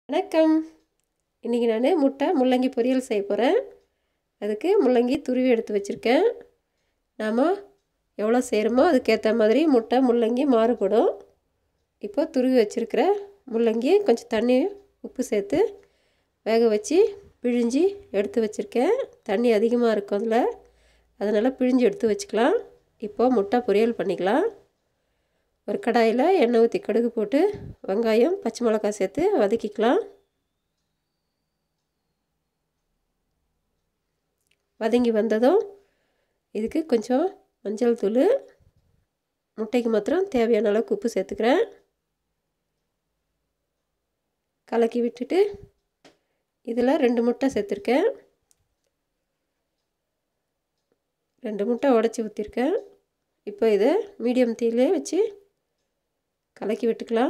வணக்கம் இன்றைக்கி நான் முட்டை முள்ளங்கி பொரியல் செய்ய போகிறேன் அதுக்கு முள்ளங்கி துருவி எடுத்து வச்சுருக்கேன் நாம் எவ்வளோ செய்கிறோமோ அதுக்கேற்ற மாதிரி முட்டை முள்ளங்கி மாறுபடும் இப்போ துருவி வச்சுருக்கிற முள்ளங்கி கொஞ்சம் தண்ணி உப்பு சேர்த்து வேக வச்சு பிழிஞ்சி எடுத்து வச்சுருக்கேன் தண்ணி அதிகமாக இருக்கும் அதில் அதனால் பிழிஞ்சு எடுத்து வச்சுக்கலாம் இப்போது முட்டை பொரியல் பண்ணிக்கலாம் ஒரு கடாயில் எண்ணெய் ஊற்றி கடுகு போட்டு வெங்காயம் பச்சை மிளகாய் சேர்த்து வதக்கிக்கலாம் வதங்கி வந்ததும் இதுக்கு கொஞ்சம் மஞ்சள் தூள் முட்டைக்கு மாத்திரம் தேவையான அளவுக்கு உப்பு சேர்த்துக்கிறேன் கலக்கி விட்டுட்டு இதில் ரெண்டு முட்டை சேர்த்துருக்கேன் ரெண்டு முட்டை உடச்சி ஊற்றிருக்கேன் இப்போ இதை மீடியம் தீயிலே வச்சு கலக்கி விட்டுக்கலாம்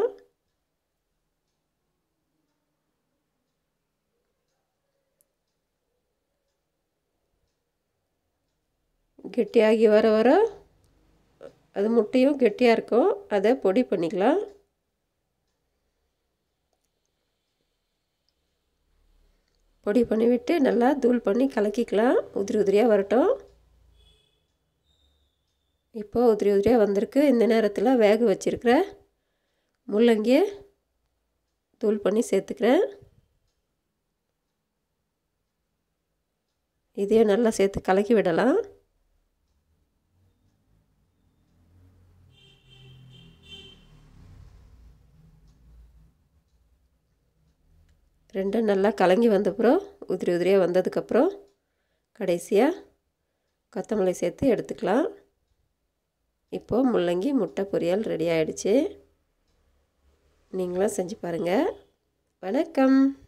கெட்டியாகி வர வர அது முட்டையும் கெட்டியாக இருக்கும் அதை பொடி பண்ணிக்கலாம் பொடி பண்ணிவிட்டு நல்லா தூள் பண்ணி கலக்கிக்கலாம் உதிரி உதிரியாக வரட்டும் இப்போ உதிரி உதிரியாக வந்திருக்கு இந்த நேரத்தில் வேக வச்சுருக்கிற முள்ளங்கியை தூள் பண்ணி சேர்த்துக்கிறேன் இதையும் நல்லா சேர்த்து கலக்கி விடலாம் ரெண்டும் நல்லா கலங்கி வந்தப்புறம் உதிரி உதிரியாக வந்ததுக்கப்புறம் கடைசியாக கொத்தமல்லி சேர்த்து எடுத்துக்கலாம் இப்போது முள்ளங்கி முட்டை பொரியல் ரெடி ஆகிடுச்சு நீங்களும் செஞ்சு பாருங்கள் வணக்கம்